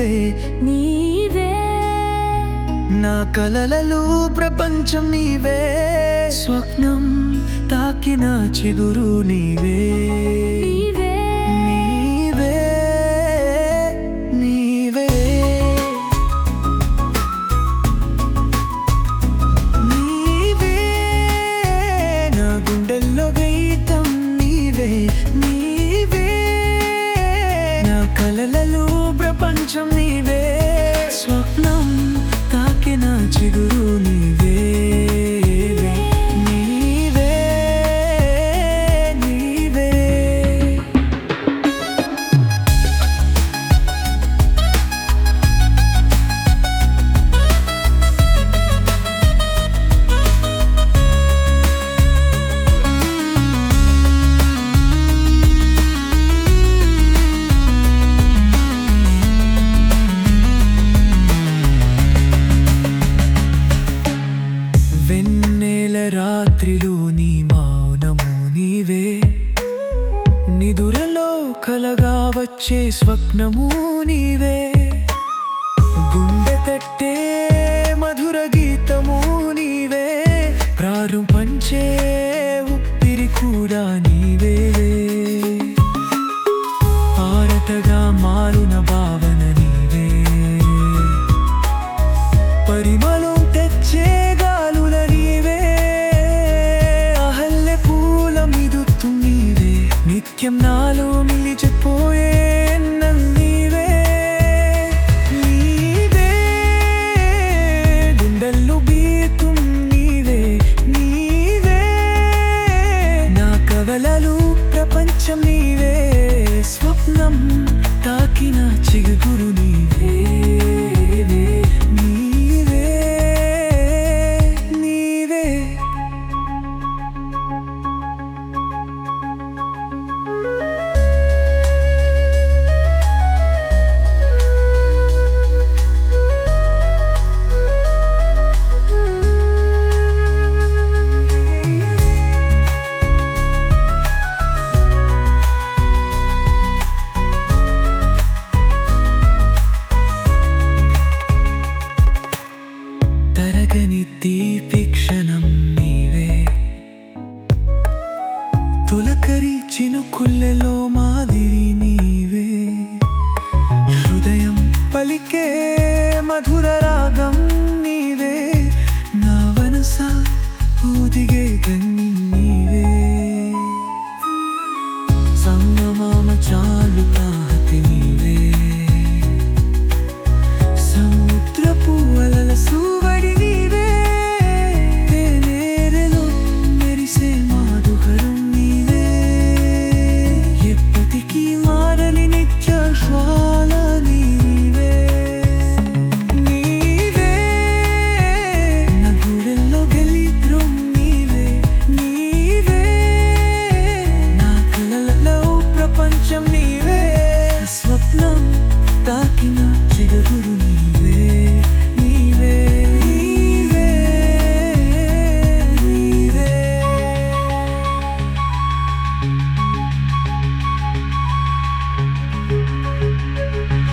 నీవే నీవే నా కలలలో ప్రపంచం నీవే స్వప్నం తాకిన చిగురు నీవే నీవే నీవే నీవే నీవే నా గుండెల్లో గీతం నీవే నీవే నా కలలలో ప్రపంచం నీవే స్వప్నం తాకిన చిగురు నీవే నీవే నీవే వెన్నెల రాత్రిలో నీ మౌనము నీవే నిదురలో కలగా వచ్చే స్వప్నము నీవే గుండె తట్టే మధుర గీతము నీవే ప్రారు పంచే ఉప్పిరి కూడా నీవే పారతగా మారున భావన నీవే పరిమళం తెచ్చే గాలుల నీవే అహల్లె పూల మిదుతు నీవే నిత్యం నాలో నిలిచిపోయే ఎన్నం నీవే నీవే గుండెల్లో బీతుం నీవే నీవే నా కవలలు ప్రపంచం నీవే స్వప్నం తాకిన చిగురు నీవే నీవే నీవే తరగని తీపి క్షణం నీవే తులకరి చినుకుల్లెలో మాదిరి నీవే హృదయం పలికే మధుర రాగం నీవే నా వనస ఊదిగే గన్ని నీవే సంగమామ చాలు తాహతి నీవే సముద్రపు అలల సువడి నీవే తేనేరెలో మెరిసే మాధుకరం నీవే ఎప్పటికీ మారని నిత్య జ్వాల నీవే నీవే నా గుడెల్లో గెలిద్రం నీవే నీవే నా కలలలో ప్రపంచం నీవే స్వప్నం తాకిన చిగురు